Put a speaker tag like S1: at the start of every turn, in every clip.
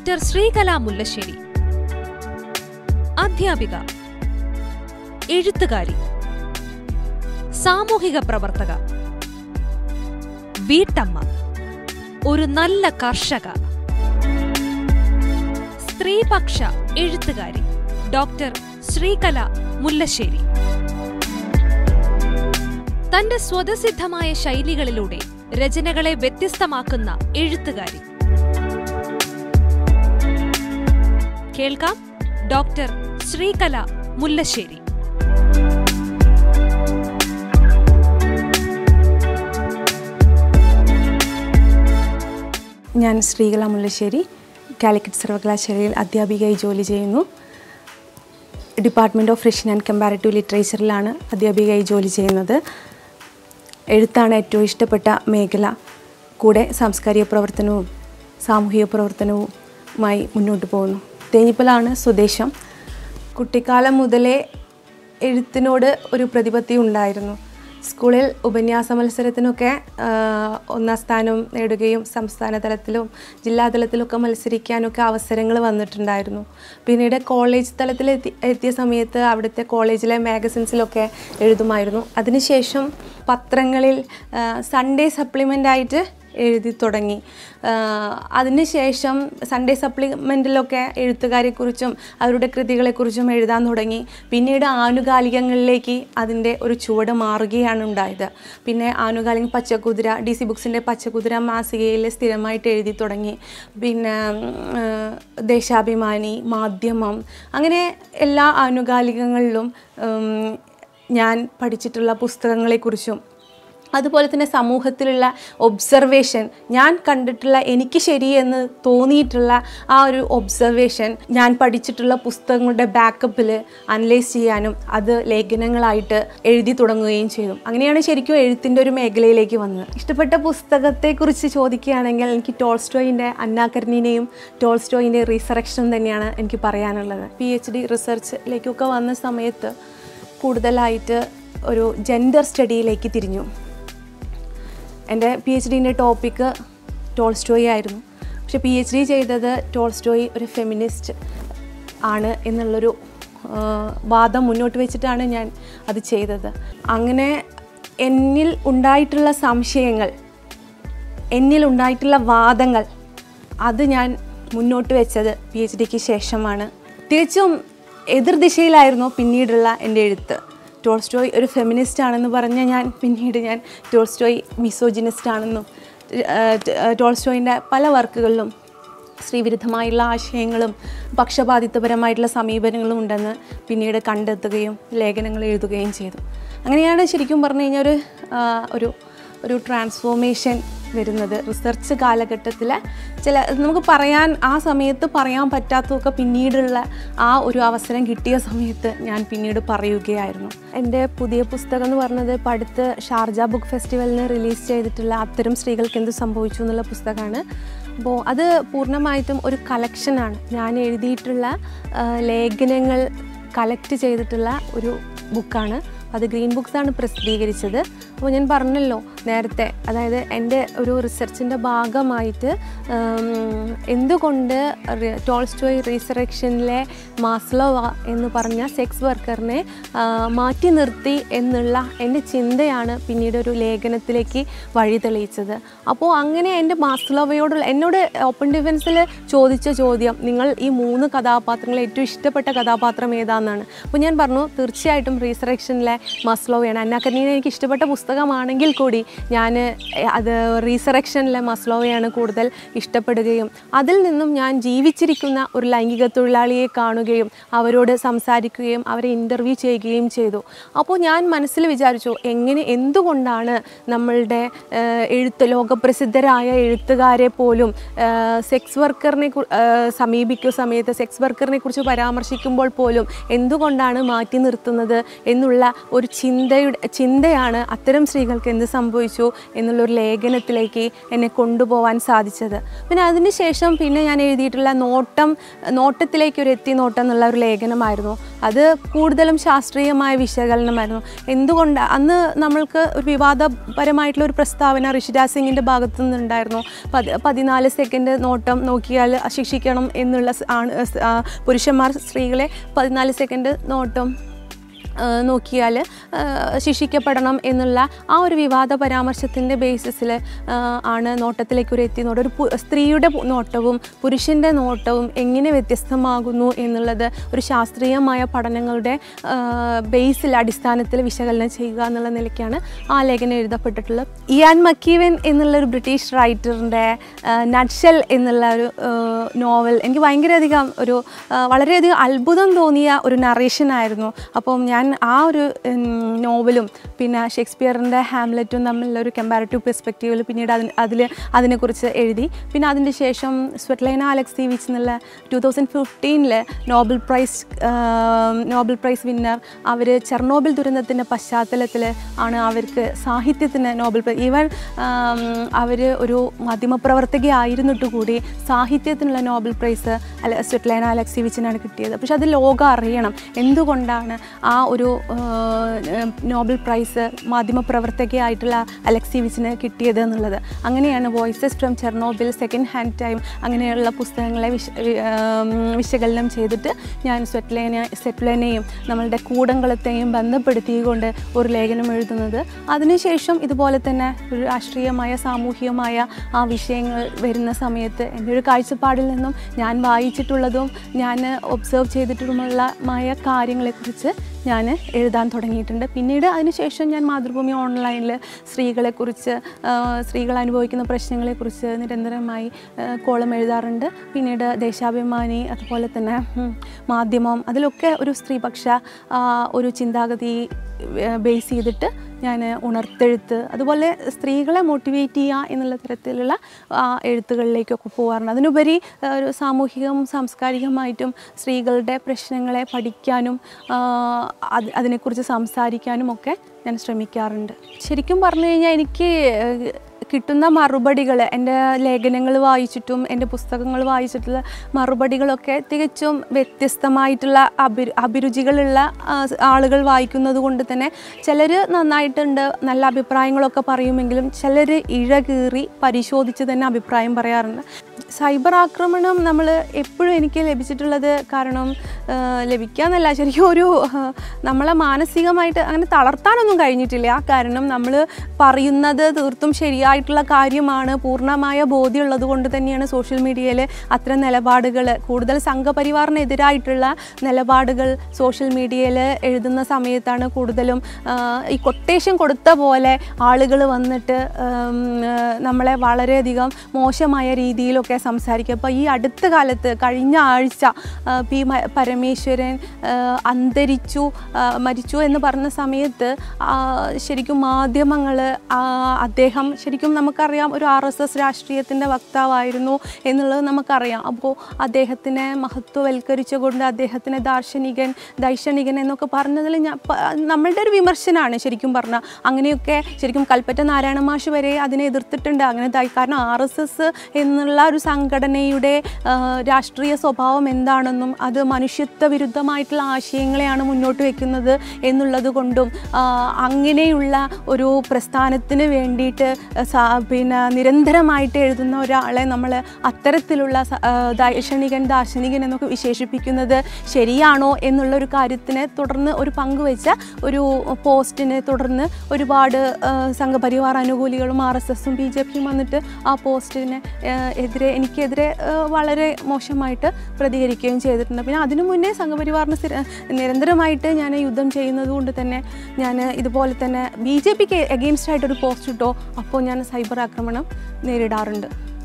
S1: Doctor Sreekala Mullassery അധ്യാപിക എഴുത്തുകാരി സാമൂഹിക പ്രവർത്തക വീട്ടമ്മ ഒരു നല്ല കർഷക സ്ത്രീപക്ഷ എഴുത്തുകാരി ഡോക്ടർ ശ്രീകല മുല്ലശ്ശേരി തന്റെ സ്വതസിദ്ധമായ ശൈലികളിലൂടെ രചനകളെ വ്യത്യസ്തമാക്കുന്ന എഴുത്തുകാരി കേൾക്കാം ഡോക്ടർ ശ്രീകല മുല്ലശ്ശേരി
S2: ഞാൻ ശ്രീകല മുല്ലശ്ശേരി കാലിക്കറ്റ് സർവകലാശാലയിൽ അധ്യാപികയായി ജോലി ചെയ്യുന്നു department of Russian and comparative ലിറ്ററേച്ചറിലാണ് അധ്യാപികയായി ജോലി ചെയ്യുന്നത് എഴുത്താണ് ഏറ്റവും ഇഷ്ടപ്പെട്ട മേഖല കൂടെ സാംസ്കാരിക പ്രവർത്തനവും സാമൂഹിക പ്രവർത്തനവുമായി മുന്നോട്ട് പോകുന്നു തേഞ്ഞിപ്പലാണ് സ്വദേശം കുട്ടിക്കാലം മുതലേ എഴുത്തിനോട് ഒരു പ്രതിപത്തി ഉണ്ടായിരുന്നു സ്കൂളിൽ ഉപന്യാസ മത്സരത്തിനൊക്കെ ആ, ഒന്നാം സ്ഥാനം നേടുകയും സംസ്ഥാന തലത്തിലും ജില്ലാ തലത്തിലൊക്കെ മത്സരിക്കാനൊക്കെ അവസരങ്ങൾ വന്നിട്ടുണ്ടായിരുന്നു പിന്നീട് കോളേജ് തലത്തിൽ എത്തി എത്തിയ സമയത്ത് അവിടുത്തെ കോളേജിലെ മാഗസിൻസിലൊക്കെ എഴുതുമായിരുന്നു അതിനുശേഷം പത്രങ്ങളിൽ ആ, സൺഡേ സപ്ലിമെൻ്റ് ആയിട്ട് എഴുതി തുടങ്ങി ആഹ് അതിനുശേഷം സൺഡേ സപ്ലിമെൻറ്റിലൊക്കെ എഴുത്തുകാരെക്കുറിച്ചും അവരുടെ കൃതികളെക്കുറിച്ചും എഴുതാൻ തുടങ്ങി പിന്നീട് ആനുകാലികങ്ങളിലേക്ക് അതിൻ്റെ ഒരു ചുവട് മാറുകയാണ് ഉണ്ടായത് പിന്നെ ആനുകാലിക പച്ചക്കുതിര ഡി സി ബുക്സിൻ്റെ പച്ചക്കുതിര മാസികയിൽ സ്ഥിരമായിട്ട് എഴുതി തുടങ്ങി പിന്നെ ആഹ് ദേശാഭിമാനി മാധ്യമം അങ്ങനെ എല്ലാ ആനുകാലികങ്ങളിലും ഉം, ഞാൻ പഠിച്ചിട്ടുള്ള പുസ്തകങ്ങളെക്കുറിച്ചും അതുപോലെ തന്നെ സമൂഹത്തിലുള്ള ഒബ്സർവേഷൻ ഞാൻ കണ്ടിട്ടുള്ള എനിക്ക് ശരിയെന്ന് തോന്നിയിട്ടുള്ള ആ ഒരു ഒബ്സർവേഷൻ ഞാൻ പഠിച്ചിട്ടുള്ള പുസ്തകങ്ങളുടെ ബാക്കപ്പിൽ അനലൈസ് ചെയ്യാനും അത് ലേഖനങ്ങളായിട്ട് എഴുതി തുടങ്ങുകയും ചെയ്തു അങ്ങനെയാണ് ശരിക്കും എഴുത്തിൻ്റെ ഒരു മേഖലയിലേക്ക് വന്നത് ഇഷ്ടപ്പെട്ട പുസ്തകത്തെക്കുറിച്ച് ചോദിക്കുകയാണെങ്കിൽ എനിക്ക് ടോൾസ്റ്റോയിൻ്റെ അന്നാകർണിനെയും ടോൾസ്റ്റോയിൻ്റെ റീസറക്ഷൻ തന്നെയാണ് എനിക്ക് പറയാനുള്ളത് പി എച്ച് ഡി റിസർച്ചിലേക്കൊക്കെ വന്ന സമയത്ത് കൂടുതലായിട്ട് ഒരു ജെൻഡർ സ്റ്റഡിയിലേക്ക് തിരിഞ്ഞു എൻ്റെ പി എച്ച് ഡിൻ്റെ ടോപ്പിക്ക് ടോൾസ്റ്റോയി ആയിരുന്നു പക്ഷെ പി എച്ച് ഡി ചെയ്തത് ടോൾസ്റ്റോയി ഒരു ഫെമിനിസ്റ്റ് ആണ് എന്നുള്ളൊരു ആ, വാദം മുന്നോട്ട് വെച്ചിട്ടാണ് ഞാൻ അത് ചെയ്തത് അങ്ങനെ എന്നിൽ ഉണ്ടായിട്ടുള്ള സംശയങ്ങൾ എന്നിൽ ഉണ്ടായിട്ടുള്ള വാദങ്ങൾ അത് ഞാൻ മുന്നോട്ട് വെച്ചത് പി എച്ച് ഡിക്ക് ശേഷമാണ് തികച്ചും എതിർദിശയിലായിരുന്നു പിന്നീടുള്ള എൻ്റെ എഴുത്ത് ടോൾസ്റ്റോയ് ഒരു ഫെമിനിസ്റ്റ് ആണെന്ന് പറഞ്ഞ ഞാൻ പിന്നീട് ഞാൻ ടോൾസ്റ്റോയ് മിസോജിനിസ്റ്റ് ആണെന്നും ഏഹ്, ഏഹ്, ടോൾസ്റ്റോയിൻ്റെ പല വർക്കുകളിലും സ്ത്രീവിരുദ്ധമായുള്ള ആശയങ്ങളും പക്ഷപാതിത്വപരമായിട്ടുള്ള സമീപനങ്ങളും ഉണ്ടെന്ന് പിന്നീട് കണ്ടെത്തുകയും ലേഖനങ്ങൾ എഴുതുകയും ചെയ്തു അങ്ങനെയാണ് ശരിക്കും പറഞ്ഞു കഴിഞ്ഞാൽ ഒരു ആ, ഒരു ഒരു ട്രാൻസ്ഫോർമേഷൻ വരുന്നത് റിസർച്ച് കാലഘട്ടത്തിൽ ചില നമുക്ക് പറയാൻ ആ സമയത്ത് പറയാൻ പറ്റാത്തതൊക്കെ പിന്നീടുള്ള ആ ഒരു അവസരം കിട്ടിയ സമയത്ത് ഞാൻ പിന്നീട് പറയുകയായിരുന്നു എൻ്റെ പുതിയ പുസ്തകം എന്ന് പറഞ്ഞത് ഇപ്പോൾ അടുത്ത് ഷാർജ ബുക്ക് ഫെസ്റ്റിവലിന് റിലീസ് ചെയ്തിട്ടുള്ള അത്തരം സ്ത്രീകൾക്ക് എന്ത് സംഭവിച്ചു എന്നുള്ള പുസ്തകമാണ് അപ്പോൾ അത് പൂർണ്ണമായിട്ടും ഒരു കളക്ഷനാണ് ഞാൻ എഴുതിയിട്ടുള്ള ആ, ലേഖനങ്ങൾ കളക്ട് ചെയ്തിട്ടുള്ള ഒരു ബുക്കാണ് അത് ഗ്രീൻ ബുക്സാണ് പ്രസിദ്ധീകരിച്ചത് അപ്പോൾ ഞാൻ പറഞ്ഞല്ലോ നേരത്തെ അതായത് എൻ്റെ ഒരു റിസർച്ചിൻ്റെ ഭാഗമായിട്ട് ഉം, എന്തുകൊണ്ട് റി- ടോൾസ്റ്റോയ് റീസറക്ഷനിലെ മാസ്ലോവ എന്ന് പറഞ്ഞ സെക്സ് വർക്കറിനെ ആ, മാറ്റി നിർത്തി എന്നുള്ള എൻ്റെ ചിന്തയാണ് പിന്നീട് ഒരു ലേഖനത്തിലേക്ക് വഴി തെളിയിച്ചത് അപ്പോൾ അങ്ങനെ എൻ്റെ മാസ്ലോവയോടുള്ള എന്നോട് ഓപ്പൺ ഡിഫൻസിൽ ചോദിച്ച ചോദ്യം നിങ്ങൾ ഈ മൂന്ന് കഥാപാത്രങ്ങളെ ഏറ്റവും ഇഷ്ടപ്പെട്ട കഥാപാത്രം ഏതാണെന്നാണ് അപ്പോൾ ഞാൻ പറഞ്ഞു തീർച്ചയായിട്ടും റീസറക്ഷനിലെ മസ്ലോവയാണ് അന്നാക്കന്നീനെ എനിക്ക് ഇഷ്ടപ്പെട്ട പുസ്തകമാണെങ്കിൽ കൂടി ഞാൻ അത് റീസറക്ഷനിലെ മസ്ലോവയാണ് കൂടുതൽ ഇഷ്ടപ്പെടുകയും അതിൽ നിന്നും ഞാൻ ജീവിച്ചിരിക്കുന്ന ഒരു ലൈംഗിക തൊഴിലാളിയെ കാണുകയും അവരോട് സംസാരിക്കുകയും അവരെ ഇൻ്റർവ്യൂ ചെയ്യുകയും ചെയ്തു അപ്പോൾ ഞാൻ മനസ്സിൽ വിചാരിച്ചു എങ്ങനെ എന്തുകൊണ്ടാണ് നമ്മളുടെ ഏഹ്, എഴുത്ത് ലോകപ്രസിദ്ധരായ എഴുത്തുകാരെ പോലും സെക്സ് വർക്കറിനെ കു- ഏഹ്, സമീപിക്കുന്ന സമയത്ത് സെക്സ് വർക്കറിനെ കുറിച്ച് പരാമർശിക്കുമ്പോൾ പോലും എന്തുകൊണ്ടാണ് മാറ്റി നിർത്തുന്നത് എന്നുള്ള ഒരു ചിന്തയുടെ ചിന്തയാണ് അത്തരം ഇത്തരം സ്ത്രീകൾക്ക് എന്ത് സംഭവിച്ചു എന്നുള്ളൊരു ലേഖനത്തിലേക്ക് എന്നെ കൊണ്ടുപോകാൻ സാധിച്ചത് പിന്നെ അതിനുശേഷം പിന്നെ ഞാൻ എഴുതിയിട്ടുള്ള നോട്ടം നോട്ടത്തിലേക്ക് ഒരു എത്തി നോട്ടം എന്നുള്ള ഒരു ലേഖനമായിരുന്നു അത് കൂടുതലും ശാസ്ത്രീയമായ വിശകലനമായിരുന്നു എന്തുകൊണ്ട് അന്ന് നമ്മൾക്ക് ഒരു വിവാദപരമായിട്ടുള്ള ഒരു പ്രസ്താവന ഋഷിരാജ് സിംഗിൻ്റെ ഭാഗത്തു നിന്നുണ്ടായിരുന്നു പതി പതിനാല് സെക്കൻഡ് നോട്ടം നോക്കിയാൽ ശിക്ഷിക്കണം എന്നുള്ള സ് ആണ് സ് ആ പുരുഷന്മാർ സ്ത്രീകളെ പതിനാല് സെക്കൻഡ് നോട്ടം നോക്കിയാൽ ശിക്ഷിക്കപ്പെടണം എന്നുള്ള ആ ഒരു വിവാദ പരാമർശത്തിൻ്റെ ബേസിസിൽ ആണ് നോട്ടത്തിലേക്ക് ഒരു എത്തി നോട്ടം ഒരു പു- സ്ത്രീയുടെ പു- നോട്ടവും പുരുഷൻ്റെ നോട്ടവും എങ്ങനെ വ്യത്യസ്തമാകുന്നു എന്നുള്ളത് ഒരു ശാസ്ത്രീയമായ പഠനങ്ങളുടെ ബേസിൽ അടിസ്ഥാനത്തിൽ വിശകലനം ചെയ്യുക എന്നുള്ള നിലയ്ക്കാണ് ആ ലേഖനം എഴുതപ്പെട്ടിട്ടുള്ളത് ഇയാൻ മക്കീവൻ എന്നുള്ള ഒരു ബ്രിട്ടീഷ് റൈറ്ററിൻ്റെ നട്ഷൽ എന്നുള്ള ഒരു നോവൽ എനിക്ക് ഭയങ്കരധികം ഒരു ആ, വളരെയധികം അത്ഭുതം തോന്നിയ ഒരു നറേഷനായിരുന്നു അപ്പം ഞാൻ ആ ഒരു ഉം, നോവലും പിന്നെ ഷേക്സ്പിയറിൻ്റെ ഹാംലെറ്റും തമ്മിലുള്ള ഒരു കമ്പാരിറ്റീവ് പെർസ്പെക്റ്റീവിൽ പിന്നീട് അതിന് അതിൽ അതിനെക്കുറിച്ച് എഴുതി പിന്നെ അതിൻ്റെ ശേഷം സ്വെറ്റ്ലൈന അലക്സീവിച്ച് എന്നുള്ള ടു തൗസൻഡ് ഫിഫ്റ്റീനിൽ Nobel prize Nobel prize winner അവർ ചെർണോബിൽ ദുരന്തത്തിൻ്റെ പശ്ചാത്തലത്തിൽ ആണ് അവർക്ക് സാഹിത്യത്തിന് നോബൽ പ്രൈസ് ഈവൻ അവർ ഒരു മാധ്യമപ്രവർത്തകയായിരുന്നിട്ട് കൂടി സാഹിത്യത്തിനുള്ള നോബൽ പ്രൈസ് അല്ല സ്വെറ്റ്ലൈന അലക്സീവിച്ചിനാണ് കിട്ടിയത് പക്ഷെ അത് ലോകം അറിയണം എന്തുകൊണ്ടാണ് ആ ഒരു ആ, നോബൽ പ്രൈസ് മാധ്യമപ്രവർത്തകയായിട്ടുള്ള അലക്സീവിച്ചിന് കിട്ടിയത് എന്നുള്ളത് അങ്ങനെയാണ് voices from Chernobyl second hand time അങ്ങനെയുള്ള പുസ്തകങ്ങളെ വിശ വി- ആം, വിശകലനം ചെയ്തിട്ട് ഞാൻ സ്വെറ്റ്ലേന സ്വെറ്റ്ലേനെയും നമ്മളുടെ കൂടങ്കളത്തെയും ബന്ധപ്പെടുത്തിക്കൊണ്ട് ഒരു ലേഖനം എഴുതുന്നത് അതിനുശേഷം ഇതുപോലെ തന്നെ ഒരു രാഷ്ട്രീയമായ സാമൂഹികമായ ആ വിഷയങ്ങൾ വരുന്ന സമയത്ത് എൻ്റെ ഒരു കാഴ്ചപ്പാടിൽ നിന്നും ഞാൻ വായിച്ചിട്ടുള്ളതും ഞാൻ ഒബ്സർവ് ചെയ്തിട്ടുമുള്ളമായ കാര്യങ്ങളെക്കുറിച്ച് ഞാൻ എഴുതാൻ തുടങ്ങിയിട്ടുണ്ട് പിന്നീട് അതിനുശേഷം ഞാൻ മാതൃഭൂമി ഓൺലൈനിൽ സ്ത്രീകളെക്കുറിച്ച് ആ, സ്ത്രീകൾ അനുഭവിക്കുന്ന പ്രശ്നങ്ങളെക്കുറിച്ച് നിരന്തരമായി ആ, കോളം എഴുതാറുണ്ട് പിന്നീട് ദേശാഭിമാനി അതുപോലെ തന്നെ ഉം, മാധ്യമം അതിലൊക്കെ ഒരു സ്ത്രീപക്ഷ ആ, ഒരു ചിന്താഗതി ബേസ് ചെയ്തിട്ട് ഞാൻ ഉണർത്തെഴുത്ത് അതുപോലെ സ്ത്രീകളെ മോട്ടിവേറ്റ് ചെയ്യുക എന്നുള്ള തരത്തിലുള്ള ആ, എഴുത്തുകളിലേക്കൊക്കെ പോകാറുണ്ട് അതിനുപരി ആ, ഒരു സാമൂഹികവും സാംസ്കാരികമായിട്ടും സ്ത്രീകളുടെ പ്രശ്നങ്ങളെ പഠിക്കാനും ആ, അത് അതിനെക്കുറിച്ച് സംസാരിക്കാനും ഒക്കെ ഞാൻ ശ്രമിക്കാറുണ്ട് ശരിക്കും പറഞ്ഞു കഴിഞ്ഞാൽ എനിക്ക് ഏഹ്, കിട്ടുന്ന മറുപടികൾ എൻ്റെ ലേഖനങ്ങൾ വായിച്ചിട്ടും എൻ്റെ പുസ്തകങ്ങൾ വായിച്ചിട്ടുള്ള മറുപടികളൊക്കെ തികച്ചും വ്യത്യസ്തമായിട്ടുള്ള അഭി അഭിരുചികളുള്ള ആ, ആളുകൾ വായിക്കുന്നത് കൊണ്ട് തന്നെ ചിലർ നന്നായിട്ടുണ്ട് നല്ല അഭിപ്രായങ്ങളൊക്കെ പറയുമെങ്കിലും ചിലർ ഇഴകീറി പരിശോധിച്ച് തന്നെ അഭിപ്രായം പറയാറുണ്ട് സൈബർ ആക്രമണം നമ്മൾ എപ്പോഴും എനിക്ക് ലഭിച്ചിട്ടുള്ളത് കാരണം ആ, ലഭിക്കാന്നല്ല ശരിക്കും ഒരു ആ, നമ്മളെ മാനസികമായിട്ട് അങ്ങനെ തളർത്താനൊന്നും കഴിഞ്ഞിട്ടില്ല കാരണം നമ്മൾ പറയുന്നത് തീർത്തും ശരിയായിട്ടുള്ള കാര്യമാണ് പൂർണ്ണമായ ബോധ്യമുള്ളത് കൊണ്ട് തന്നെയാണ് സോഷ്യൽ മീഡിയയിൽ അത്തരം നിലപാടുകൾ കൂടുതൽ സംഘപരിവാറിനെതിരായിട്ടുള്ള നിലപാടുകൾ സോഷ്യൽ മീഡിയയിൽ എഴുതുന്ന സമയത്താണ് കൂടുതലും ആ, ഈ കൊട്ടേഷൻ കൊടുത്ത പോലെ ആളുകൾ വന്നിട്ട് ഉം, ആ, നമ്മളെ വളരെയധികം മോശമായ രീതിയിലൊക്കെ സംസാരിക്കുക അപ്പോൾ ഈ അടുത്ത കാലത്ത് കഴിഞ്ഞ ആഴ്ച ആ, പി മ- പരമേശ്വരൻ ആ, അന്തരിച്ചു ആ, മരിച്ചു എന്ന് പറഞ്ഞ സമയത്ത് ആ, ശരിക്കും മാധ്യമങ്ങൾ അദ്ദേഹം ശരിക്കും നമുക്കറിയാം ഒരു ആർ എസ് എസ് രാഷ്ട്രീയത്തിൻ്റെ വക്താവായിരുന്നു എന്നുള്ളത് നമുക്കറിയാം അപ്പോൾ അദ്ദേഹത്തിനെ മഹത്വവൽക്കരിച്ചുകൊണ്ട് അദ്ദേഹത്തിനെ ദാർശനികൻ ദൈക്ഷണികൻ എന്നൊക്കെ പറഞ്ഞതിൽ ഞാൻ പ- നമ്മളുടെ ഒരു വിമർശനമാണ് ശരിക്കും പറഞ്ഞാൽ അങ്ങനെയൊക്കെ ശരിക്കും കൽപ്പറ്റ നാരായണ മാഷ് വരെ അതിനെ എതിർത്തിട്ടുണ്ട് അങ്ങനെ ദാ- കാരണം ആർ എസ് എസ് എന്നുള്ള ഒരു സംഘടനയുടെ ആ, രാഷ്ട്രീയ സ്വഭാവം എന്താണെന്നും അത് മനുഷ്യത്വ വിരുദ്ധമായിട്ടുള്ള ആശയങ്ങളെയാണ് മുന്നോട്ട് വെക്കുന്നത് എന്നുള്ളത് കൊണ്ടും ആ, അങ്ങനെയുള്ള ഒരു പ്രസ്ഥാനത്തിന് വേണ്ടിയിട്ട് സാ- പിന്നെ നിരന്തരമായിട്ട് എഴുതുന്ന ഒരാളെ നമ്മൾ അത്തരത്തിലുള്ള സ- ആ, ദൈക്ഷണികൻ ദാർശനികൻ എന്നൊക്കെ വിശേഷിപ്പിക്കുന്നത് ശരിയാണോ എന്നുള്ള ഒരു കാര്യത്തിനെ തുടർന്ന് ഒരു പങ്കുവെച്ച ഒരു പോസ്റ്റിനെ തുടർന്ന് ഒരുപാട് ആ, സംഘപരിവാർ അനുകൂലികളും ആർ എസ് എസും ബി ജെ പിയും വന്നിട്ട് ആ പോസ്റ്റിന് ആ, എതിരെ എനിക്കെതിരെ ആ, വളരെ മോശമായിട്ട് പ്രതികരിക്കുകയും ചെയ്തിട്ടുണ്ട് പിന്നെ അതിനു മുന്നേ സംഘപരിവാറിന് സ്ഥിര- നിരന്തരമായിട്ട് ഞാൻ യുദ്ധം ചെയ്യുന്നത് കൊണ്ട് തന്നെ ഞാൻ ഇതുപോലെ തന്നെ ബി ജെ പിക്ക് എഗെയിൻസ്റ്റ് ആയിട്ടൊരു പോസ്റ്റ് ഇട്ടോ അപ്പോൾ ഞാൻ സൈബർ ആക്രമണം നേരിടാറുണ്ട്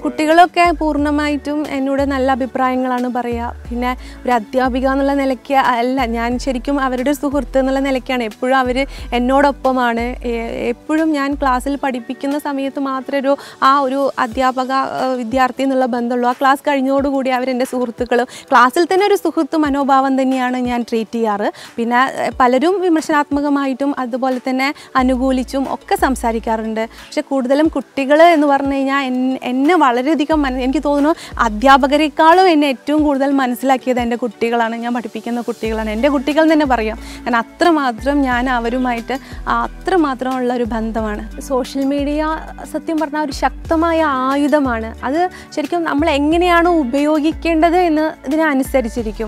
S2: കുട്ടികളൊക്കെ പൂർണ്ണമായിട്ടും എന്നോട് നല്ല അഭിപ്രായങ്ങളാണ് പറയുക പിന്നെ ഒരു അധ്യാപിക എന്നുള്ള നിലയ്ക്ക് അല്ല ഞാൻ ശരിക്കും അവരുടെ സുഹൃത്ത് എന്നുള്ള നിലയ്ക്കാണ് എപ്പോഴും അവർ എന്നോടൊപ്പമാണ് എ- എപ്പോഴും ഞാൻ ക്ലാസ്സിൽ പഠിപ്പിക്കുന്ന സമയത്ത് മാത്രമേ ഒരു ആ ഒരു അധ്യാപക ഏഹ്, വിദ്യാർത്ഥി എന്നുള്ള ബന്ധമുള്ളൂ ആ ക്ലാസ് കഴിഞ്ഞോടുകൂടി അവരെൻ്റെ സുഹൃത്തുക്കളും ക്ലാസ്സിൽ തന്നെ ഒരു സുഹൃത്ത് മനോഭാവം തന്നെയാണ് ഞാൻ ട്രീറ്റ് ചെയ്യാറ് പിന്നെ ഏഹ്, പലരും വിമർശനാത്മകമായിട്ടും അതുപോലെ തന്നെ അനുകൂലിച്ചും ഒക്കെ സംസാരിക്കാറുണ്ട് പക്ഷെ കൂടുതലും കുട്ടികൾ എന്ന് പറഞ്ഞു കഴിഞ്ഞാൽ എൻ- എന്നെ വളരെയധികം മന എനിക്ക് തോന്നുന്നു അധ്യാപകരെക്കാളും എന്നെ ഏറ്റവും കൂടുതൽ മനസ്സിലാക്കിയത് എൻ്റെ കുട്ടികളാണ് ഞാൻ പഠിപ്പിക്കുന്ന കുട്ടികളാണ് എൻ്റെ കുട്ടികൾ എന്ന് തന്നെ പറയാം കാരണം അത്രമാത്രം ഞാൻ അവരുമായിട്ട് അത്രമാത്രമുള്ള ഒരു ബന്ധമാണ് സോഷ്യൽ മീഡിയ സത്യം പറഞ്ഞാൽ ഒരു ശക്തമായ ആയുധമാണ് അത് ശരിക്കും നമ്മൾ എങ്ങനെയാണ് ഉപയോഗിക്കേണ്ടത് എന്ന് ഇതിനെ അനുസരിച്ചിരിക്കും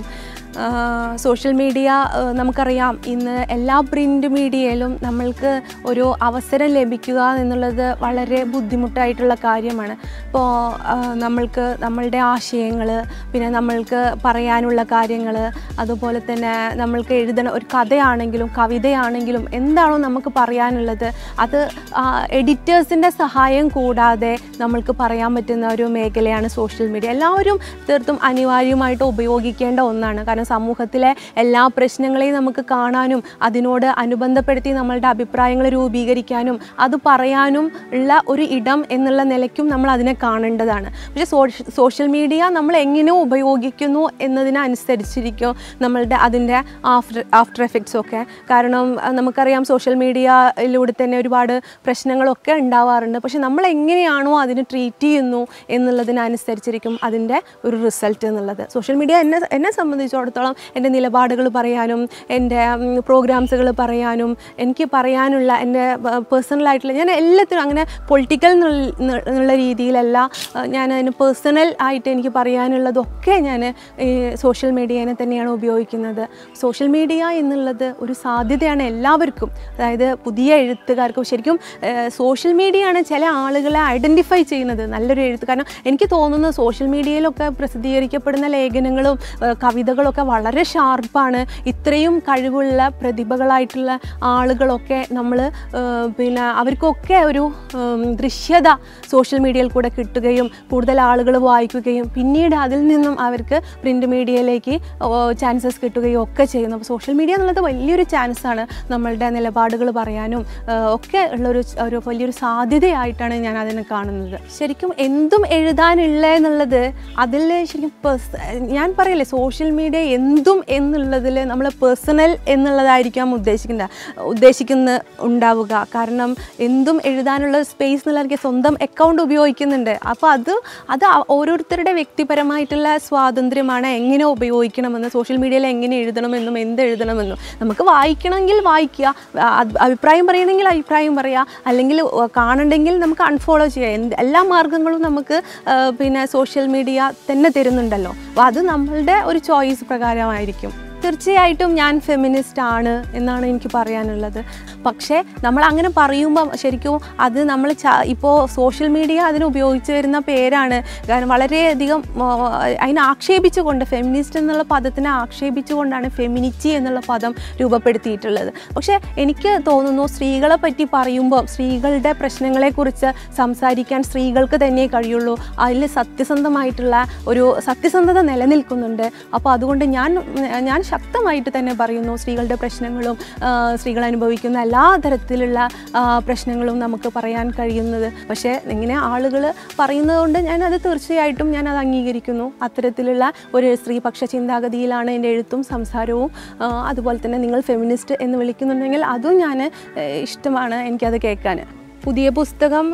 S2: സോഷ്യൽ മീഡിയ ആഹ് നമുക്കറിയാം ഇന്ന് എല്ലാ പ്രിൻ്റ് മീഡിയയിലും നമ്മൾക്ക് ഒരു അവസരം ലഭിക്കുക എന്നുള്ളത് വളരെ ബുദ്ധിമുട്ടായിട്ടുള്ള കാര്യമാണ് ഇപ്പോൾ നമ്മൾക്ക് നമ്മളുടെ ആശയങ്ങൾ പിന്നെ നമ്മൾക്ക് പറയാനുള്ള കാര്യങ്ങൾ അതുപോലെ തന്നെ നമ്മൾക്ക് എഴുതണ ഒരു കഥയാണെങ്കിലും കവിതയാണെങ്കിലും എന്താണോ നമുക്ക് പറയാനുള്ളത് അത് എഡിറ്റേഴ്സിൻ്റെ സഹായം കൂടാതെ നമ്മൾക്ക് പറയാൻ പറ്റുന്ന ഒരു മേഖലയാണ് സോഷ്യൽ മീഡിയ എല്ലാവരും തീർത്തും അനിവാര്യമായിട്ട് ഉപയോഗിക്കേണ്ട ഒന്നാണ് കാരണം സമൂഹത്തിലെ എല്ലാ പ്രശ്നങ്ങളെയും നമുക്ക് കാണാനും അതിനോട് അനുബന്ധപ്പെടുത്തി നമ്മളുടെ അഭിപ്രായങ്ങൾ രൂപീകരിക്കാനും അത് പറയാനും ഉള്ള ഒരു ഇടം എന്നുള്ള നിലയ്ക്കും നമ്മൾ അതിനെ കാണേണ്ടതാണ് പക്ഷേ സോഷ്യൽ മീഡിയ നമ്മൾ എങ്ങനെ ഉപയോഗിക്കുന്നു എന്നതിനനുസരിച്ചിരിക്കും നമ്മളുടെ അതിൻ്റെ ആഫ്റ്റർ ആഫ്റ്റർ എഫക്ട്സ് ഒക്കെ കാരണം അഹ് നമുക്കറിയാം സോഷ്യൽ മീഡിയയിലൂടെ തന്നെ ഒരുപാട് പ്രശ്നങ്ങളൊക്കെ ഉണ്ടാവാറുണ്ട് പക്ഷെ നമ്മൾ എങ്ങനെയാണോ അതിനെ ട്രീറ്റ് ചെയ്യുന്നു എന്നുള്ളതിനനുസരിച്ചിരിക്കും അതിൻ്റെ ഒരു റിസൾട്ട് എന്നുള്ളത് സോഷ്യൽ മീഡിയ എന്നെ എന്നെ സംബന്ധിച്ചിടത്തോളം എൻ്റെ നിലപാടുകൾ പറയാനും എൻ്റെ പ്രോഗ്രാംസുകൾ പറയാനും എനിക്ക് പറയാനുള്ള എൻ്റെ പേഴ്സണലായിട്ടുള്ള ഞാൻ എല്ലാത്തിനും അങ്ങനെ പൊളിറ്റിക്കൽ എന്നുള്ള രീതിയിലല്ല അഹ് ഞാൻ അതിന് പേഴ്സണൽ ആയിട്ട് എനിക്ക് പറയാനുള്ളതൊക്കെ ഞാൻ സോഷ്യൽ മീഡിയനെ തന്നെയാണ് ഉപയോഗിക്കുന്നത് സോഷ്യൽ മീഡിയ എന്നുള്ളത് ഒരു സാധ്യതയാണ് എല്ലാവർക്കും അതായത് പുതിയ എഴുത്തുകാർക്കും ശരിക്കും സോഷ്യൽ മീഡിയയാണ് ചില ആളുകളെ ഐഡൻറ്റിഫൈ ചെയ്യുന്നത് നല്ലൊരു എഴുത്ത് കാരണം എനിക്ക് തോന്നുന്നു സോഷ്യൽ മീഡിയയിലൊക്കെ പ്രസിദ്ധീകരിക്കപ്പെടുന്ന ലേഖനങ്ങളും ഏഹ് കവിതകളൊക്കെ വളരെ ഷാർപ്പാണ് ഇത്രയും കഴിവുള്ള പ്രതിഭകളായിട്ടുള്ള ആളുകളൊക്കെ നമ്മൾ പിന്നെ അവർക്കൊക്കെ ഒരു ഉം, ദൃശ്യത സോഷ്യൽ മീഡിയയിൽ കൂടെ കിട്ടുകയും കൂടുതൽ ആളുകൾ വായിക്കുകയും പിന്നീട് അതിൽ നിന്നും അവർക്ക് പ്രിൻ്റ് മീഡിയയിലേക്ക് ചാൻസസ് കിട്ടുകയും ഒക്കെ ചെയ്യുന്നു അപ്പോൾ സോഷ്യൽ മീഡിയ എന്നുള്ളത് വലിയൊരു ചാൻസാണ് നമ്മളുടെ നിലപാടുകൾ പറയാനും ഏഹ്, ഒക്കെ ഉള്ളൊരു ഒരു വലിയൊരു സാധ്യതയായിട്ടാണ് ഞാൻ അതിനെ കാണുന്നത് ശരിക്കും എന്തും എഴുതാനുള്ള എന്നുള്ളത് അതിൽ ശരിക്കും പേഴ്സ് ഞാൻ പറയില്ലേ സോഷ്യൽ മീഡിയ എന്തും എന്നുള്ളതിൽ നമ്മൾ പേഴ്സണൽ എന്നുള്ളതായിരിക്കാം ഉദ്ദേശിക്കുന്നത് ഉദ്ദേശിക്കുന്ന ഉണ്ടാവുക കാരണം എന്തും എഴുതാനുള്ള സ്പേസ് എന്നുള്ളവർക്ക് സ്വന്തം അക്കൗണ്ട് ഉപയോഗിക്കുന്നുണ്ട് അപ്പോൾ അത് അത് ആ- ഓരോരുത്തരുടെ വ്യക്തിപരമായിട്ടുള്ള സ്വാതന്ത്ര്യമാണ് എങ്ങനെ ഉപയോഗിക്കണമെന്ന് സോഷ്യൽ മീഡിയയിൽ എങ്ങനെ എഴുതണമെന്നും എന്ത് എഴുതണമെന്നും നമുക്ക് വായിക്കണമെങ്കിൽ വായിക്കുക ആ, അത് അഭിപ്രായം പറയണമെങ്കിൽ അഭിപ്രായം പറയുക അല്ലെങ്കിൽ ഉ- കാണണ്ടെങ്കിൽ നമുക്ക് അൺഫോളോ ചെയ്യുക എന്ത് എല്ലാ മാർഗങ്ങളും നമുക്ക് ആ, പിന്നെ സോഷ്യൽ മീഡിയ തന്നെ തരുന്നുണ്ടല്ലോ അപ്പോൾ അത് നമ്മളുടെ ഒരു ചോയ്സ് പ്രകാരമായിരിക്കും തീർച്ചയായിട്ടും ഞാൻ ഫെമിനിസ്റ്റ് ആണ് എന്നാണ് എനിക്ക് പറയാനുള്ളത് പക്ഷേ നമ്മൾ അങ്ങനെ പറയുമ്പോൾ ശരിക്കും അത് നമ്മൾ ഇപ്പോൾ സോഷ്യൽ മീഡിയ അതിന് ഉപയോഗിച്ച് വരുന്ന പേരാണ് കാരണം വളരെയധികം ആ, അതിനെ ആക്ഷേപിച്ചുകൊണ്ട് ഫെമിനിസ്റ്റ് എന്നുള്ള പദത്തിനെ ആക്ഷേപിച്ചുകൊണ്ടാണ് ഫെമിനിറ്റി എന്നുള്ള പദം രൂപപ്പെടുത്തിയിട്ടുള്ളത് പക്ഷേ എനിക്ക് തോന്നുന്നു സ്ത്രീകളെ പറ്റി പറയുമ്പോൾ സ്ത്രീകളുടെ പ്രശ്നങ്ങളെക്കുറിച്ച് സംസാരിക്കാൻ സ്ത്രീകൾക്ക് തന്നെ കഴിയുള്ളൂ അതിൽ സത്യസന്ധമായിട്ടുള്ള ഒരു സത്യസന്ധത നിലനിൽക്കുന്നുണ്ട് അപ്പോൾ അതുകൊണ്ട് ഞാൻ ഞാൻ ശക്തമായിട്ട് തന്നെ പറയുന്നു സ്ത്രീകളുടെ പ്രശ്നങ്ങളും ആ, സ്ത്രീകൾ അനുഭവിക്കുന്ന എല്ലാ തരത്തിലുള്ള ആ, പ്രശ്നങ്ങളും നമുക്ക് പറയാൻ കഴിയുന്നത് പക്ഷേ ഇങ്ങനെ ആളുകൾ പറയുന്നതുകൊണ്ട് ഞാൻ അത് തീർച്ചയായിട്ടും ഞാൻ അത് അംഗീകരിക്കുന്നു അത്തരത്തിലുള്ള ഒരു സ്ത്രീപക്ഷ ചിന്താഗതിയിലാണ് എൻ്റെ എഴുത്തും സംസാരവും ആ, അതുപോലെ തന്നെ നിങ്ങൾ ഫെമിനിസ്റ്റ് എന്ന് വിളിക്കുന്നുണ്ടെങ്കിൽ അതും ഞാൻ ഇഷ്ടമാണ് എനിക്കത് കേൾക്കാൻ പുതിയ പുസ്തകം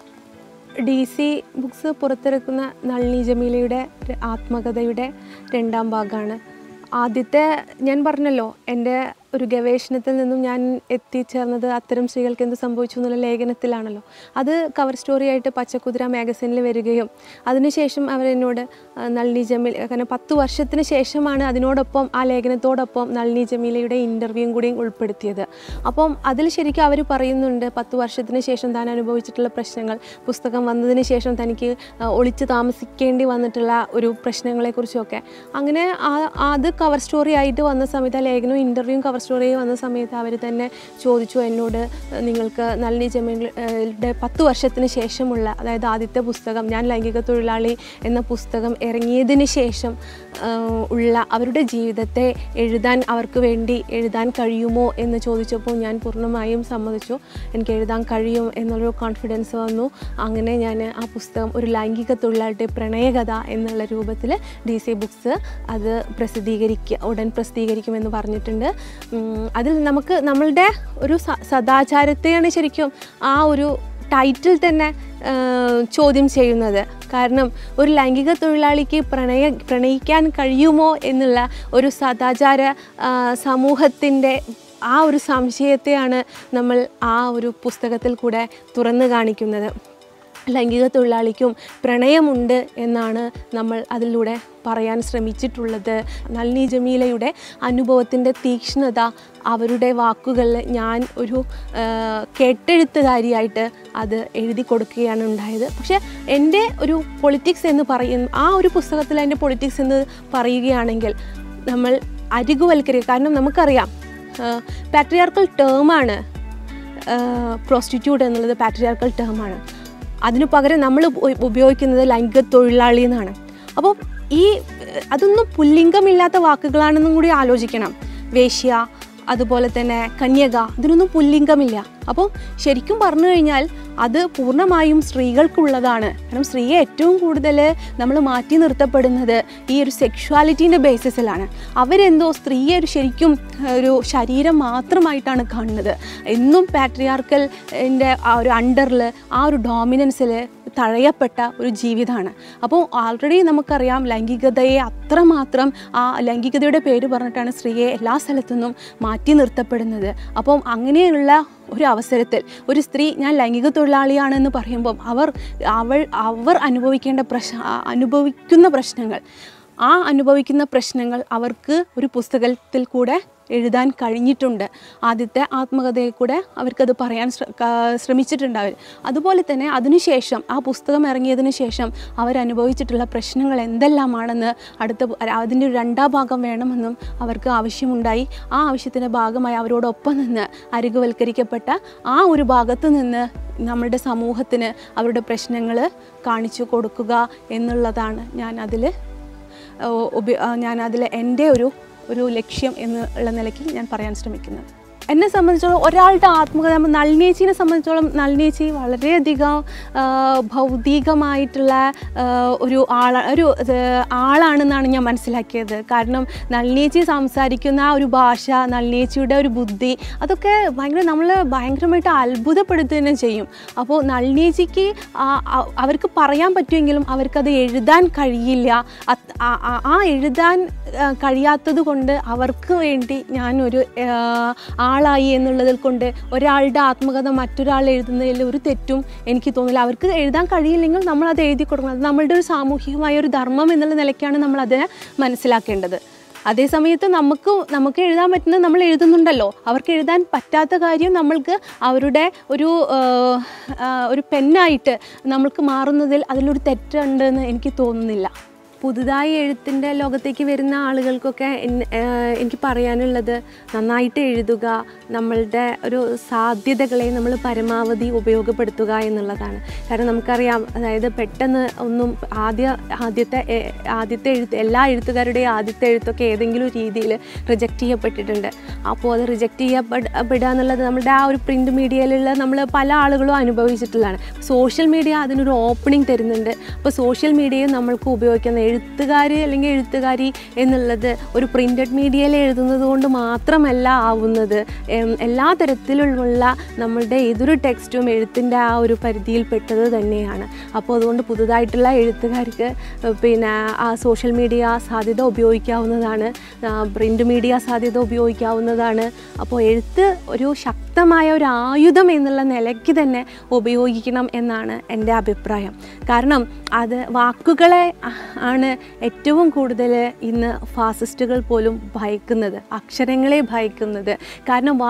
S2: ഡി സി ബുക്സ് പുറത്തിറക്കുന്ന നളിനി ജമീലയുടെ ര- ആത്മകഥയുടെ രണ്ടാം ഭാഗമാണ് ആദ്യത്തെ ഞാൻ പറഞ്ഞല്ലോ എൻ്റെ ഒരു ഗവേഷണത്തിൽ നിന്നും ഞാൻ എത്തിച്ചേർന്നത് അത്തരം സ്ത്രീകൾക്ക് എന്ത് സംഭവിച്ചു എന്നുള്ള ലേഖനത്തിലാണല്ലോ അത് കവർ സ്റ്റോറിയായിട്ട് പച്ചക്കുതിര മാഗസിനിൽ വരികയും അതിനുശേഷം അവരെന്നോട് ആ, നളിനി ജമീൽ കാരണം പത്ത് വർഷത്തിന് ശേഷമാണ് അതിനോടൊപ്പം ആ ലേഖനത്തോടൊപ്പം നളിനി ജമീലയുടെ ഇൻ്റർവ്യൂവും കൂടിയും ഉൾപ്പെടുത്തിയത് അപ്പം അതിൽ ശരിക്കും അവർ പറയുന്നുണ്ട് പത്ത് വർഷത്തിന് ശേഷം താൻ അനുഭവിച്ചിട്ടുള്ള പ്രശ്നങ്ങൾ പുസ്തകം വന്നതിന് ശേഷം തനിക്ക് ആ, ഒളിച്ച് താമസിക്കേണ്ടി വന്നിട്ടുള്ള ഒരു പ്രശ്നങ്ങളെക്കുറിച്ചൊക്കെ അങ്ങനെ ആ- അത് കവർ സ്റ്റോറി ആയിട്ട് വന്ന സമയത്ത് ആ ലേഖനവും ഇൻ്റർവ്യൂവും കവർ സ്റ്റോറിയിൽ വന്ന സമയത്ത് അവർ തന്നെ ചോദിച്ചു എന്നോട് നിങ്ങൾക്ക് നളിനി ജമീലുടെ പത്ത് വർഷത്തിന് ശേഷമുള്ള അതായത് ആദ്യത്തെ പുസ്തകം ഞാൻ ലൈംഗിക തൊഴിലാളി എന്ന പുസ്തകം ഇറങ്ങിയതിന് ശേഷം ആ, ഉള്ള അവരുടെ ജീവിതത്തെ എഴുതാൻ അവർക്ക് വേണ്ടി എഴുതാൻ കഴിയുമോ എന്ന് ചോദിച്ചപ്പോൾ ഞാൻ പൂർണ്ണമായും സമ്മതിച്ചു എനിക്ക് എഴുതാൻ കഴിയും എന്നുള്ളൊരു കോൺഫിഡൻസ് വന്നു അങ്ങനെ ഞാൻ ആ പുസ്തകം ഒരു ലൈംഗിക തൊഴിലാളിയുടെ പ്രണയകഥ എന്നുള്ള രൂപത്തിൽ ഡി സി ബുക്സ് അത് പ്രസിദ്ധീകരിക്കുക ഉടൻ പ്രസിദ്ധീകരിക്കുമെന്ന് പറഞ്ഞിട്ടുണ്ട് ഉം, അതിൽ നമുക്ക് നമ്മളുടെ ഒരു സ- സദാചാരത്തെയാണ് ശരിക്കും ആ ഒരു ടൈറ്റിൽ തന്നെ ആ, ചോദ്യം ചെയ്യുന്നത് കാരണം ഒരു ലൈംഗിക തൊഴിലാളിക്ക് പ്രണയ പ്രണയിക്കാൻ കഴിയുമോ എന്നുള്ള ഒരു സദാചാര ആ, സമൂഹത്തിൻ്റെ ആ ഒരു സംശയത്തെയാണ് നമ്മൾ ആ ഒരു പുസ്തകത്തിൽ കൂടെ തുറന്നു കാണിക്കുന്നത് ലൈംഗിക തൊഴിലാളിക്കും പ്രണയമുണ്ട് എന്നാണ് നമ്മൾ അതിലൂടെ പറയാൻ ശ്രമിച്ചിട്ടുള്ളത് നളിനി ജമീലയുടെ അനുഭവത്തിൻ്റെ തീക്ഷ്ണത അവരുടെ വാക്കുകളിൽ ഞാൻ ഒരു ആ, കേട്ടെഴുത്തുകാരിയായിട്ട് അത് എഴുതി കൊടുക്കുകയാണ് ഉണ്ടായത് പക്ഷേ എൻ്റെ ഒരു പൊളിറ്റിക്സ് എന്ന് പറയുന്ന ആ ഒരു പുസ്തകത്തിൽ എൻ്റെ പൊളിറ്റിക്സ് എന്ന് പറയുകയാണെങ്കിൽ നമ്മൾ അരികുവൽക്കരിക്കുക കാരണം നമുക്കറിയാം പാട്രിയാർക്കൽ ടേമാണ് പ്രോസ്റ്റിറ്റ്യൂട്ട് എന്നുള്ളത് പാട്രിയാർക്കൽ ടേമാണ് അതിനു പകരം നമ്മൾ ഉപ- ഉപയോഗിക്കുന്നത് ലൈംഗിക തൊഴിലാളി എന്നാണ് അപ്പോൾ ഈ ഏഹ്, അതൊന്നും പുല്ലിംഗമില്ലാത്ത വാക്കുകളാണെന്നും കൂടി ആലോചിക്കണം വേശ്യ അതുപോലെ തന്നെ കന്യക ഇതിനൊന്നും പുല്ലിംഗമില്ല അപ്പോൾ ശരിക്കും പറഞ്ഞു കഴിഞ്ഞാൽ അത് പൂർണ്ണമായും സ്ത്രീകൾക്കുള്ളതാണ് കാരണം സ്ത്രീയെ ഏറ്റവും കൂടുതൽ നമ്മൾ മാറ്റി നിർത്തപ്പെടുന്നത് ഈ ഒരു സെക്ഷുവാലിറ്റീൻ്റെ ബേസിസിലാണ് അവരെന്തോ സ്ത്രീയെ ഒരു ശരിക്കും ഏഹ്, ഒരു ശരീരം മാത്രമായിട്ടാണ് കാണുന്നത് എന്നും പാട്രിയാർക്കൽ എൻ്റെ ആ ഒരു അണ്ടറിൽ ആ ഒരു ഡോമിനൻസിൽ തഴയപ്പെട്ട ഒരു ജീവിതമാണ് അപ്പോൾ ആൾറെഡി നമുക്കറിയാം ലൈംഗികതയെ അത്രമാത്രം ആ ലൈംഗികതയുടെ പേര് പറഞ്ഞിട്ടാണ് സ്ത്രീയെ എല്ലാ സ്ഥലത്തുനിന്നും മാറ്റി നിർത്തപ്പെടുന്നത് അപ്പം അങ്ങനെയുള്ള ഒരു അവസരത്തിൽ ഒരു സ്ത്രീ ഞാൻ ലൈംഗിക തൊഴിലാളിയാണെന്ന് പറയുമ്പം അവർ അവൾ അവർ അനുഭവിക്കേണ്ട പ്രശ്ന അനുഭവിക്കുന്ന പ്രശ്നങ്ങൾ ആ അനുഭവിക്കുന്ന പ്രശ്നങ്ങൾ അവർക്ക് ഒരു പുസ്തകത്തിൽ കൂടെ എഴുതാൻ കഴിഞ്ഞിട്ടുണ്ട് ആദ്യത്തെ ആത്മകഥയിൽ കൂടെ അവർക്കത് പറയാൻ ശ്ര- ക- ശ്രമിച്ചിട്ടുണ്ട് അവർ അതുപോലെ തന്നെ അതിനുശേഷം ആ പുസ്തകം ഇറങ്ങിയതിന് ശേഷം അവരനുഭവിച്ചിട്ടുള്ള പ്രശ്നങ്ങൾ എന്തെല്ലാമാണെന്ന് അടുത്ത പു- അല്ല, അതിൻ്റെ ഒരു രണ്ടാം ഭാഗം വേണമെന്നും അവർക്ക് ആവശ്യമുണ്ടായി ആ ആവശ്യത്തിൻ്റെ ഭാഗമായി അവരോടൊപ്പം നിന്ന് അരികുവൽക്കരിക്കപ്പെട്ട ആ ഒരു ഭാഗത്ത് നിന്ന് നമ്മളുടെ സമൂഹത്തിന് അവരുടെ പ്രശ്നങ്ങൾ കാണിച്ചു കൊടുക്കുക എന്നുള്ളതാണ് ഞാൻ അതിൽ ഉപ ഞാൻ അതിൽ എൻ്റെ ഒരു ഒരു ലക്ഷ്യം എന്നുള്ള നിലയ്ക്ക് ഞാൻ പറയാൻ ശ്രമിക്കുന്നത് എന്നെ സംബന്ധിച്ചോളം ഒരാളുടെ ആത്മകഥ നമ്മൾ നളിനേച്ചിനെ സംബന്ധിച്ചോളം നളിനേച്ചി വളരെയധികം ആ, ഭൗതികമായിട്ടുള്ള ആ, ഒരു ആള ഒരു ഇത് ആളാണെന്നാണ് ഞാൻ മനസ്സിലാക്കിയത് കാരണം നളിനേച്ചി സംസാരിക്കുന്ന ആ ഒരു ഭാഷ നളിനേച്ചിയുടെ ഒരു ബുദ്ധി അതൊക്കെ ഭയങ്കര നമ്മൾ ഭയങ്കരമായിട്ട് അത്ഭുതപ്പെടുത്തുക തന്നെ ചെയ്യും അപ്പോൾ നളിനേച്ചിക്ക് ആ- ആ- അവർക്ക് പറയാൻ പറ്റുമെങ്കിലും അവർക്കത് എഴുതാൻ കഴിയില്ല അത് ആ- ആ- ആ എഴുതാൻ ആ, കഴിയാത്തത് കൊണ്ട് അവർക്ക് വേണ്ടി ഞാനൊരു ആ, ആളായി എന്നുള്ളതിൽ കൊണ്ട് ഒരാളുടെ ആത്മകഥ മറ്റൊരാൾ എഴുതുന്നതിൽ ഒരു തെറ്റും എനിക്ക് തോന്നില്ല അവർക്ക് എഴുതാൻ കഴിയില്ലെങ്കിൽ നമ്മൾ അത് എഴുതി കൊടുക്കണം അത് നമ്മളുടെ ഒരു സാമൂഹികമായ ഒരു ധർമ്മം എന്നുള്ള നിലയ്ക്കാണ് നമ്മൾ അതിനെ മനസ്സിലാക്കേണ്ടത് അതേ സമയത്ത് നമുക്ക് നമുക്ക് എഴുതാൻ പറ്റുന്നത് നമ്മൾ എഴുതുന്നുണ്ടല്ലോ അവർക്ക് എഴുതാൻ പറ്റാത്ത കാര്യം നമ്മൾക്ക് അവരുടെ ഒരു ആ, ആ, ഒരു പെന്നായിട്ട് നമ്മൾക്ക് മാറുന്നതിൽ അതിലൊരു തെറ്റുണ്ടെന്ന് എനിക്ക് തോന്നുന്നില്ല പുതുതായി എഴുത്തിൻ്റെ ലോകത്തേക്ക് വരുന്ന ആളുകൾക്കൊക്കെ എൻ- ഏഹ് എനിക്ക് പറയാനുള്ളത് നന്നായിട്ട് എഴുതുക നമ്മളുടെ ഒരു സാധ്യതകളെ നമ്മൾ പരമാവധി ഉപയോഗപ്പെടുത്തുക എന്നുള്ളതാണ് കാരണം നമുക്കറിയാം അതായത് പെട്ടെന്ന് ഒന്നും ആദ്യ ആദ്യത്തെ എ- ആദ്യത്തെ എഴുത്ത് എല്ലാ എഴുത്തുകാരുടെയും ആദ്യത്തെ എഴുത്തൊക്കെ ഏതെങ്കിലും രീതിയിൽ റിജക്റ്റ് ചെയ്യപ്പെട്ടിട്ടുണ്ട് അപ്പോൾ അത് റിജക്റ്റ് ചെയ്യപ്പെടുക എന്നുള്ളത് നമ്മുടെ ആ ഒരു പ്രിൻ്റ് മീഡിയയിലുള്ള നമ്മൾ പല ആളുകളും അനുഭവിച്ചിട്ടുള്ളതാണ് സോഷ്യൽ മീഡിയ അതിനൊരു ഓപ്പണിംഗ് തരുന്നുണ്ട് അപ്പോൾ സോഷ്യൽ മീഡിയയും നമ്മൾക്ക് ഉപയോഗിക്കുന്ന എഴുത്തുകാർ അല്ലെങ്കിൽ എഴുത്തുകാരി എന്നുള്ളത് ഒരു പ്രിൻ്റഡ് മീഡിയയിൽ എഴുതുന്നത് കൊണ്ട് മാത്രമല്ല ആവുന്നത് എം, എല്ലാ തരത്തിലുള്ള നമ്മളുടെ ഏതൊരു ടെക്സ്റ്റും എഴുത്തിൻ്റെ ആ ഒരു പരിധിയിൽപ്പെട്ടത് തന്നെയാണ് അപ്പോൾ അതുകൊണ്ട് പുതുതായിട്ടുള്ള എഴുത്തുകാർക്ക് ഏഹ്, പിന്നെ ആ സോഷ്യൽ മീഡിയ സാധ്യത ഉപയോഗിക്കാവുന്നതാണ് പ്രിൻ്റ് മീഡിയ സാധ്യത ഉപയോഗിക്കാവുന്നതാണ് അപ്പോൾ എഴുത്ത് ഒരു ശക്തമായ ഒരു ആയുധം എന്നുള്ള നിലയ്ക്ക് തന്നെ ഉപയോഗിക്കണം എന്നാണ് എൻ്റെ അഭിപ്രായം കാരണം അത് വാക്കുകളെ ആ- ആണ് ഏറ്റവും കൂടുതൽ ഇന്ന് ഫാസിസ്റ്റുകൾ പോലും ഭയക്കുന്നത് അക്ഷരങ്ങളെ ഭയക്കുന്നത് കാരണം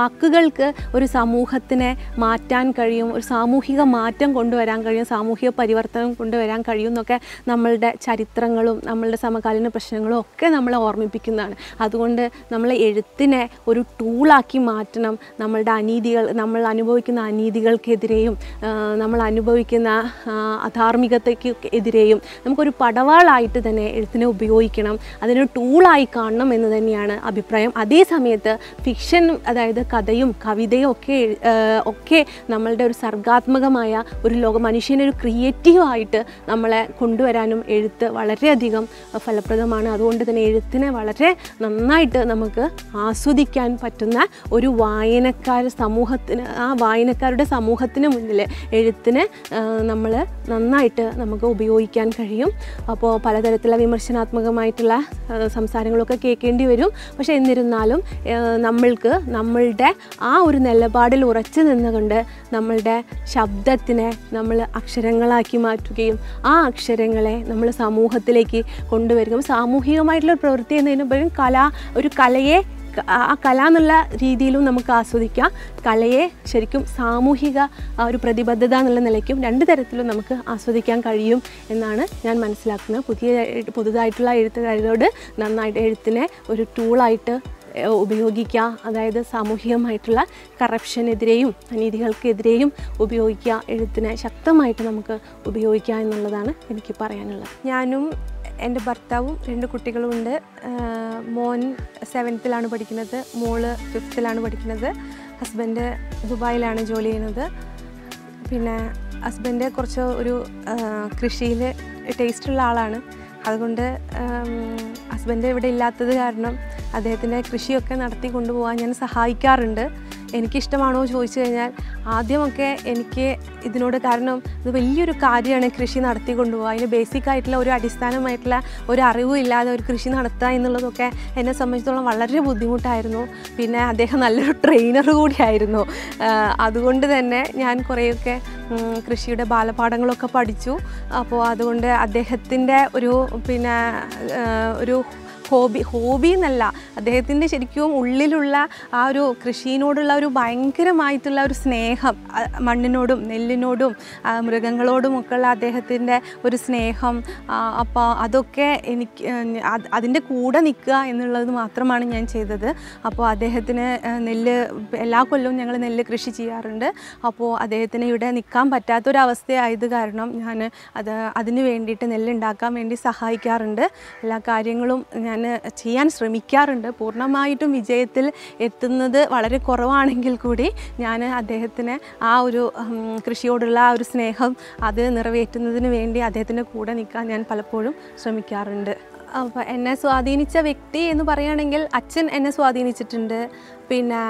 S2: വാക്കുകൾക്ക് ഒരു സമൂഹത്തിനെ മാറ്റാൻ കഴിയും ഒരു സാമൂഹിക മാറ്റം കൊണ്ടുവരാൻ കഴിയും സാമൂഹിക പരിവർത്തനം കൊണ്ടുവരാൻ കഴിയും എന്നൊക്കെ നമ്മളുടെ ചരിത്രങ്ങളും നമ്മളുടെ സമകാലീന പ്രശ്നങ്ങളും ഒക്കെ നമ്മളെ ഓർമ്മിപ്പിക്കുന്നതാണ് അതുകൊണ്ട് നമ്മൾ എഴുത്തിനെ ഒരു ടൂളാക്കി മാറ്റണം നമ്മളുടെ അനീതികൾ നമ്മൾ അനുഭവിക്കുന്ന അനീതികൾക്കെതിരെയും ആ, നമ്മൾ അനുഭവിക്കുന്ന ആ, അധാർമികതയ്ക്ക് എതിരെയും നമുക്കൊരു പടവാളായിട്ട് തന്നെ എഴുത്തിനെ ഉപയോഗിക്കണം അതിനൊരു ടൂളായി കാണണം എന്ന് തന്നെയാണ് അഭിപ്രായം അതേ സമയത്ത് ഫിക്ഷൻ അതായത് കഥയും കവിതയും ഒക്കെ എഴു- ആ, ഒക്കെ നമ്മളുടെ ഒരു സർഗാത്മകമായ ഒരു ലോക മനുഷ്യനൊരു ക്രിയേറ്റീവായിട്ട് നമ്മളെ കൊണ്ടുവരാനും എഴുത്ത് വളരെയധികം ഫലപ്രദമാണ് അതുകൊണ്ട് തന്നെ എഴുത്തിനെ വളരെ നന്നായിട്ട് നമുക്ക് ആസ്വദിക്കാൻ പറ്റുന്ന ഒരു വായനക്കാർ സമൂഹത്തിന് ആ വായനക്കാരുടെ സമൂഹത്തിന് മുന്നിൽ എഴുത്തിന് നമ്മൾ നന്നായിട്ട് നമുക്ക് ഉപയോഗിക്കാൻ കഴിയും അപ്പോൾ പലതരത്തിലുള്ള വിമർശനാത്മകമായിട്ടുള്ള ആ, സംസാരങ്ങളൊക്കെ കേൾക്കേണ്ടി വരും പക്ഷേ എന്നിരുന്നാലും ആ, നമ്മൾക്ക് നമ്മളുടെ ആ ഒരു നിലപാടിൽ ഉറച്ചു നിന്നുകൊണ്ട് നമ്മളുടെ ശബ്ദത്തിനെ നമ്മൾ അക്ഷരങ്ങളാക്കി മാറ്റുകയും ആ അക്ഷരങ്ങളെ നമ്മൾ സമൂഹത്തിലേക്ക് കൊണ്ടുവരികയും സാമൂഹികമായിട്ടുള്ള ഒരു പ്രവൃത്തി എന്നതിന് പകരം കല ഒരു കലയെ ക- ആ കല എന്നുള്ള രീതിയിലും നമുക്ക് ആസ്വദിക്കാം കലയെ ശരിക്കും സാമൂഹിക ആ ഒരു പ്രതിബദ്ധത എന്നുള്ള നിലയ്ക്കും രണ്ട് തരത്തിലും നമുക്ക് ആസ്വദിക്കാൻ കഴിയും എന്നാണ് ഞാൻ മനസ്സിലാക്കുന്നത് പുതിയ എഴ്- പുതുതായിട്ടുള്ള എഴുത്തുകാരോട് നന്നായിട്ട് എഴുത്തിനെ ഒരു ടൂളായിട്ട് ഏഹ്, ഉപയോഗിക്കുക അതായത് സാമൂഹികമായിട്ടുള്ള കറപ്ഷനെതിരെയും അനീതികൾക്കെതിരെയും ഉപയോഗിക്കുക എഴുത്തിനെ ശക്തമായിട്ട് നമുക്ക് ഉപയോഗിക്കുക എന്നുള്ളതാണ് എനിക്ക് പറയാനുള്ളത് ഞാനും എൻ്റെ ഭർത്താവും രണ്ട് കുട്ടികളുമുണ്ട് ആഹ് മോൻ സെവൻത്തിലാണ് പഠിക്കുന്നത് മോള് ഫിഫ്ത്തിലാണ് പഠിക്കുന്നത് ഹസ്ബൻഡ് ദുബായിലാണ് ജോലി ചെയ്യുന്നത് പിന്നെ ഹസ്ബൻഡ് കുറച്ച് ഒരു കൃഷിയിൽ ടേസ്റ്റുള്ള ആളാണ് അതുകൊണ്ട് ഹസ്ബൻഡ് ഇവിടെ ഇല്ലാത്തത് കാരണം അദ്ദേഹത്തിൻ്റെ കൃഷിയൊക്കെ നടത്തി കൊണ്ടുപോകാൻ ഞാൻ സഹായിക്കാറുണ്ട് എനിക്കിഷ്ടമാണോ ചോദിച്ചു കഴിഞ്ഞാൽ ആദ്യമൊക്കെ എനിക്ക് ഇതിനോട് കാരണം ഇത് വലിയൊരു കാര്യമാണ് കൃഷി നടത്തി കൊണ്ടുപോകുക അതിന് ബേസിക് ആയിട്ടുള്ള ഒരു അടിസ്ഥാനമായിട്ടുള്ള ഒരു അറിവും ഇല്ലാതെ ഒരു കൃഷി നടത്തുക എന്നുള്ളതൊക്കെ എന്നെ സംബന്ധിച്ചിടത്തോളം വളരെ ബുദ്ധിമുട്ടായിരുന്നു പിന്നെ അദ്ദേഹം നല്ലൊരു ട്രെയിനർ കൂടിയായിരുന്നു ആഹ് അതുകൊണ്ട് തന്നെ ഞാൻ കുറേയൊക്കെ ഉം, കൃഷിയുടെ ബാലപാഠങ്ങളൊക്കെ പഠിച്ചു അപ്പോൾ അതുകൊണ്ട് അദ്ദേഹത്തിൻ്റെ ഒരു പിന്നെ ആഹ് ഒരു ഹോബി ഹോബി എന്നല്ല അദ്ദേഹത്തിൻ്റെ ശരിക്കും ഉള്ളിലുള്ള ആ ഒരു കൃഷിയോടുള്ള ഒരു ഭയങ്കരമായിട്ടുള്ള ഒരു സ്നേഹം ആ, മണ്ണിനോടും നെല്ലിനോടും ആ, മൃഗങ്ങളോടും ഒക്കെയുള്ള അദ്ദേഹത്തിൻ്റെ ഒരു സ്നേഹം അപ്പോൾ അതൊക്കെ എനിക്ക് അത് അതിൻ്റെ കൂടെ നിൽക്കുക എന്നുള്ളത് മാത്രമാണ് ഞാൻ ചെയ്തത് അപ്പോൾ അദ്ദേഹത്തിന് ആ, നെല്ല് എല്ലാ കൊല്ലവും ഞങ്ങൾ നെല്ല് കൃഷി ചെയ്യാറുണ്ട് അപ്പോൾ അദ്ദേഹത്തിന് ഇവിടെ നിൽക്കാൻ പറ്റാത്തൊരവസ്ഥയായത് കാരണം ഞാൻ അത് അതിന് വേണ്ടിയിട്ട് നെല്ലുണ്ടാക്കാൻ വേണ്ടി സഹായിക്കാറുണ്ട് എല്ലാ കാര്യങ്ങളും ഞാൻ ചെയ്യാൻ ശ്രമിക്കാറുണ്ട് പൂർണ്ണമായിട്ടും വിജയത്തിൽ എത്തുന്നത് വളരെ കുറവാണെങ്കിൽ കൂടി ഞാൻ അദ്ദേഹത്തിന് ആ ഒരു ഉം, കൃഷിയോടുള്ള ആ ഒരു സ്നേഹം അത് നിറവേറ്റുന്നതിന് വേണ്ടി അദ്ദേഹത്തിൻ്റെ കൂടെ നിൽക്കാൻ ഞാൻ പലപ്പോഴും ശ്രമിക്കാറുണ്ട് അപ്പോൾ എന്നെ സ്വാധീനിച്ച വ്യക്തി എന്ന് പറയുകയാണെങ്കിൽ അച്ഛൻ എന്നെ സ്വാധീനിച്ചിട്ടുണ്ട് പിന്നെ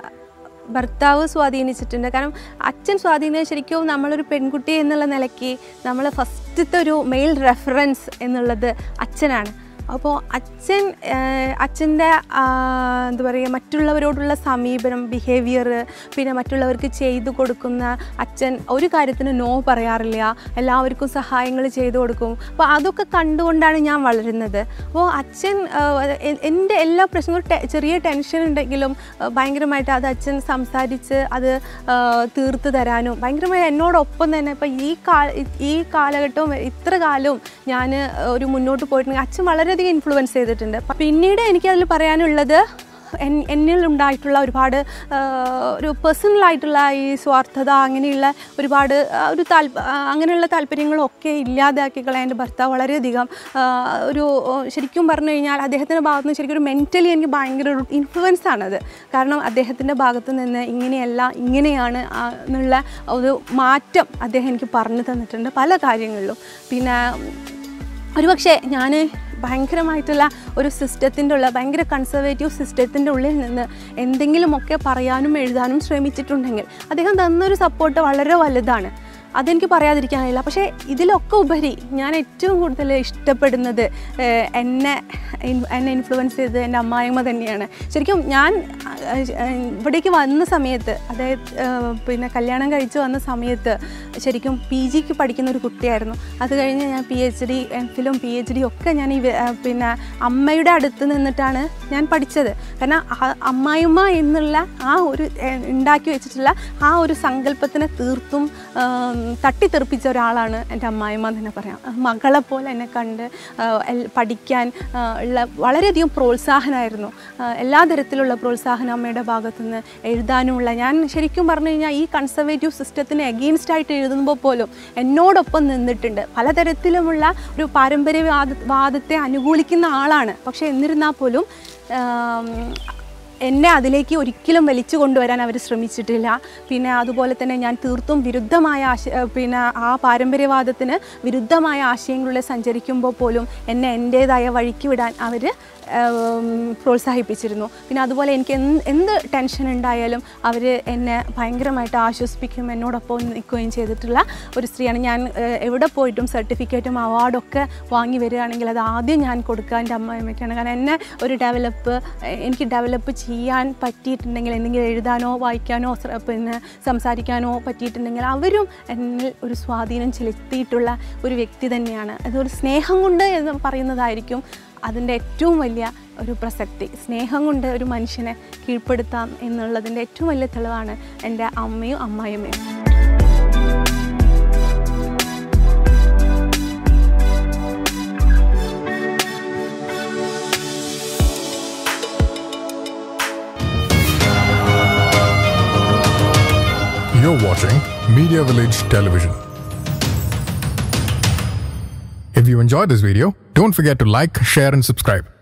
S2: ഭർത്താവ് സ്വാധീനിച്ചിട്ടുണ്ട് കാരണം അച്ഛൻ സ്വാധീനം ശരിക്കും നമ്മളൊരു പെൺകുട്ടി എന്നുള്ള നിലയ്ക്ക് നമ്മൾ ഫസ്റ്റത്തെ ഒരു മെയിൽ റെഫറൻസ് എന്നുള്ളത് അച്ഛനാണ് അപ്പോൾ അച്ഛൻ അച്ഛൻ്റെ എന്താ പറയുക മറ്റുള്ളവരോടുള്ള സമീപനം ബിഹേവിയർ പിന്നെ മറ്റുള്ളവർക്ക് ചെയ്തു കൊടുക്കുന്ന അച്ഛൻ ഒരു കാര്യത്തിന് നോ പറയാറില്ല എല്ലാവർക്കും സഹായങ്ങൾ ചെയ്തു കൊടുക്കും അപ്പോൾ അതൊക്കെ കണ്ടുകൊണ്ടാണ് ഞാൻ വളരുന്നത് അപ്പോൾ അച്ഛൻ ആ, എ- എൻ്റെ എല്ലാ പ്രശ്നങ്ങളും ടെ- ചെറിയ ടെൻഷൻ ഉണ്ടെങ്കിലും ആ, ഭയങ്കരമായിട്ട് അത് അച്ഛൻ സംസാരിച്ച് അത് ആ, തീർത്ത് തരാനും ഭയങ്കരമായി എന്നോടൊപ്പം തന്നെ ഇപ്പം ഈ കാ ഈ കാലഘട്ടവും ഇത്ര കാലവും ഞാൻ ഒരു മുന്നോട്ട് പോയിട്ടുണ്ടെങ്കിൽ അച്ഛൻ വളരെയധികം ഇൻഫ്ലുവൻസ് ചെയ്തിട്ടുണ്ട് പ- പിന്നീട് എനിക്കതിൽ പറയാനുള്ളത് എൻ- എന്നിൽ ഉണ്ടായിട്ടുള്ള ഒരുപാട് ആ, ഒരു പേഴ്സണലായിട്ടുള്ള ഈ സ്വാർത്ഥത അങ്ങനെയുള്ള ഒരുപാട് ആ, ഒരു താല്പ ആ, അങ്ങനെയുള്ള താല്പര്യങ്ങളൊക്കെ ഇല്ലാതാക്കി കളയാൻ എൻ്റെ ഭർത്താവ് വളരെയധികം ആ, ഒരു ആ, ശരിക്കും പറഞ്ഞു കഴിഞ്ഞാൽ അദ്ദേഹത്തിൻ്റെ ഭാഗത്ത് നിന്ന് ശരിക്കും ഒരു മെൻ്റലി എനിക്ക് ഭയങ്കര ഒരു ഇൻഫ്ലുവൻസ് ആണത് കാരണം അദ്ദേഹത്തിൻ്റെ ഭാഗത്ത് നിന്ന് ഇങ്ങനെയല്ല ഇങ്ങനെയാണ് ആ, എന്നുള്ള ഒരു മാറ്റം അദ്ദേഹം എനിക്ക് പറഞ്ഞു തന്നിട്ടുണ്ട് പല കാര്യങ്ങളിലും പിന്നെ ഒരുപക്ഷെ ഞാൻ ഭയങ്കരമായിട്ടുള്ള ഒരു സിസ്റ്റത്തിൻ്റെ ഉള്ള ഭയങ്കര കൺസർവേറ്റീവ് സിസ്റ്റത്തിൻ്റെ ഉള്ളിൽ നിന്ന് എന്തെങ്കിലുമൊക്കെ പറയാനും എഴുതാനും ശ്രമിച്ചിട്ടുണ്ടെങ്കിൽ അദ്ദേഹം തന്നൊരു സപ്പോർട്ട് വളരെ വലുതാണ് അതെനിക്ക് പറയാതിരിക്കാൻ കഴിയില്ല പക്ഷേ ഇതിലൊക്കെ ഉപരി ഞാൻ ഏറ്റവും കൂടുതൽ ഇഷ്ടപ്പെടുന്നത് ഏഹ്, എന്നെ ഇൻ- എന്നെ ഇൻഫ്ലുവൻസ് ചെയ്തത് എൻ്റെ അമ്മായിമ്മ തന്നെയാണ് ശരിക്കും ഞാൻ ഏഹ്, ഏഹ്, ഇവിടേക്ക് വന്ന സമയത്ത് അതായത് ഏഹ്, പിന്നെ കല്യാണം കഴിച്ച് വന്ന സമയത്ത് ശരിക്കും പി ജിക്ക് പഠിക്കുന്ന ഒരു കുട്ടിയായിരുന്നു അത് കഴിഞ്ഞ് ഞാൻ പി എച്ച് ഡി എം ഫിലും പി എച്ച് ഡി ഒക്കെ ഞാൻ ഈ വെ- ഏഹ്, പിന്നെ അമ്മയുടെ അടുത്ത് നിന്നിട്ടാണ് ഞാൻ പഠിച്ചത് കാരണം ആ അമ്മായിമ്മ എന്നുള്ള ആ ഒരു ഏഹ്, ഉണ്ടാക്കി വെച്ചിട്ടുള്ള ആ ഒരു സങ്കല്പത്തിനെ തീർത്തും ആം, തട്ടിത്തെറിപ്പിച്ച ഒരാളാണ് എൻ്റെ അമ്മായിമ്മ എന്ന് തന്നെ പറയാം ആ മകളെ പോലെ എന്നെ കണ്ട് ആ, എൽ- പഠിക്കാൻ ആ, ഉള്ള വളരെയധികം പ്രോത്സാഹനമായിരുന്നു ആ, എല്ലാ തരത്തിലുള്ള പ്രോത്സാഹനം അമ്മയുടെ ഭാഗത്തുനിന്ന് എഴുതാനുമുള്ള ഞാൻ ശരിക്കും പറഞ്ഞു കഴിഞ്ഞാൽ ഈ കൺസർവേറ്റീവ് സിസ്റ്റത്തിന് എഗെയിൻസ്റ്റ് ആയിട്ട് എഴുതുമ്പോൾ പോലും എന്നോടൊപ്പം നിന്നിട്ടുണ്ട് പലതരത്തിലുമുള്ള ഒരു പാരമ്പര്യവാദ വാദത്തെ അനുകൂലിക്കുന്ന ആളാണ് പക്ഷേ എന്നിരുന്നാൽ പോലും ആം, എന്നെ അതിലേക്ക് ഒരിക്കലും വലിച്ചു കൊണ്ടുവരാൻ അവർ ശ്രമിച്ചിട്ടില്ല പിന്നെ അതുപോലെ തന്നെ ഞാൻ തീർത്തും വിരുദ്ധമായ ആശ ഏഹ് പിന്നെ ആ പാരമ്പര്യവാദത്തിന് വിരുദ്ധമായ ആശയങ്ങളിലൂടെ സഞ്ചരിക്കുമ്പോൾ പോലും എന്നെ എൻ്റേതായ വഴിക്ക് വിടാൻ അവർ പ്രോത്സാഹിപ്പിച്ചിരുന്നു പിന്നെ അതുപോലെ എനിക്ക് എന്ത് എന്ത് ടെൻഷൻ ഉണ്ടായാലും അവർ എന്നെ ഭയങ്കരമായിട്ട് ആശ്വസിപ്പിക്കും എന്നോടൊപ്പം നിൽക്കുകയും ചെയ്തിട്ടുള്ള ഒരു സ്ത്രീയാണ് ഞാൻ ഏഹ് എവിടെ പോയിട്ടും സർട്ടിഫിക്കറ്റും അവാർഡൊക്കെ വാങ്ങി വരികയാണെങ്കിൽ അത് ആദ്യം ഞാൻ കൊടുക്കുക എൻ്റെ അമ്മയമ്മയ്ക്കാണ് കാരണം എന്നെ ഒരു ഡെവലപ്പ് എനിക്ക് ഡെവലപ്പ് ചെയ്യാൻ പറ്റിയിട്ടുണ്ടെങ്കിൽ എന്തെങ്കിലും എഴുതാനോ വായിക്കാനോ ശ്ര- പിന്നെ സംസാരിക്കാനോ പറ്റിയിട്ടുണ്ടെങ്കിൽ അവരും എന്നിൽ ഒരു സ്വാധീനം ചെലുത്തിയിട്ടുള്ള ഒരു വ്യക്തി തന്നെയാണ് അതൊരു സ്നേഹം കൊണ്ട് എന്ന് പറയുന്നതായിരിക്കും അതിൻ്റെ ഏറ്റവും വലിയ ഒരു പ്രസക്തി സ്നേഹം കൊണ്ട് ഒരു മനുഷ്യനെ കീഴ്പ്പെടുത്താം എന്നുള്ളതിൻ്റെ ഏറ്റവും വലിയ തെളിവാണ് എൻ്റെ അമ്മയും അമ്മായിയമ്മയും
S3: You're watching Media Village Television. If you enjoyed this video, don't forget to like, share, and subscribe.